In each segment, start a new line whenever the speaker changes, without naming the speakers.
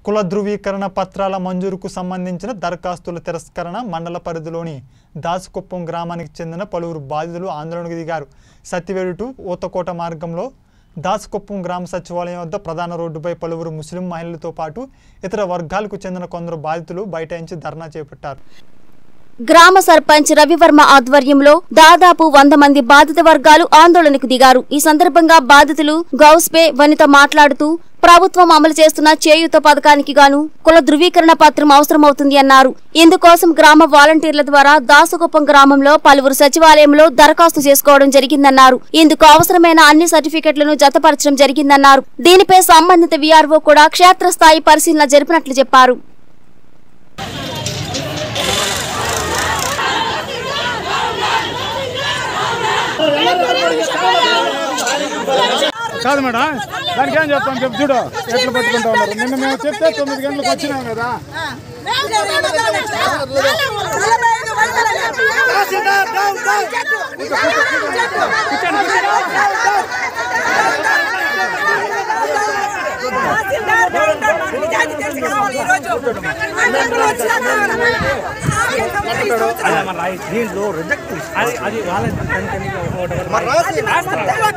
కుల ధృవీకరణ పత్రాల మంజూరుకు సంబంధించిన దరఖాస్తుల తిరస్కరణ మండల పరిధిలోని దాసుకుప్పం గ్రామానికి చెందిన పలువురు బాధితులు ఆందోళనకు దిగారు సత్యవేడు టు ఊతకోట మార్గంలో దాసుకుప్పం గ్రామ సచివాలయం వద్ద ప్రధాన రోడ్డుపై పలువురు ముస్లిం మహిళలతో పాటు ఇతర వర్గాలకు చెందిన కొందరు బాధితులు బైఠాయించి ధర్నా చేపట్టారు
గ్రామ సర్పంచ్ రవివర్మ ఆధ్వర్యంలో దాదాపు వంద మంది బాధిత వర్గాలు ఆందోళనకు దిగారు ఈ సందర్భంగా బాధితులు గౌస్బే వనిత మాట్లాడుతూ ప్రభుత్వం అమలు చేస్తున్న చేయూత పథకానికి గాను కుల ధృవీకరణ పత్రం అవసరమవుతుంది అన్నారు ఇందుకోసం గ్రామ వాలంటీర్ల ద్వారా దాసుకుప్పం గ్రామంలో పలువురు సచివాలయంలో దరఖాస్తు చేసుకోవడం జరిగిందన్నారు ఇందుకు అవసరమైన అన్ని సర్టిఫికెట్లను జతపరచడం జరిగిందన్నారు దీనిపై సంబంధిత వీఆర్ఓ కూడా క్షేత్రస్థాయి పరిశీలన జరిపినట్లు చెప్పారు
కాదు మేడం దానికి ఏం చెప్తాం చెప్పు చూడు ఎట్లా పట్టుకుంటా ఉన్నారు నిన్న మేము చెప్తే తొమ్మిది గంటలకు వచ్చినాం కదా
దీంట్లో రిజెక్ట్ అది అది వాళ్ళ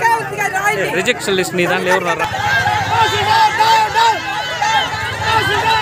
రిజెక్షన్ లిస్ట్ నీ దాంట్లో ఎవరు రా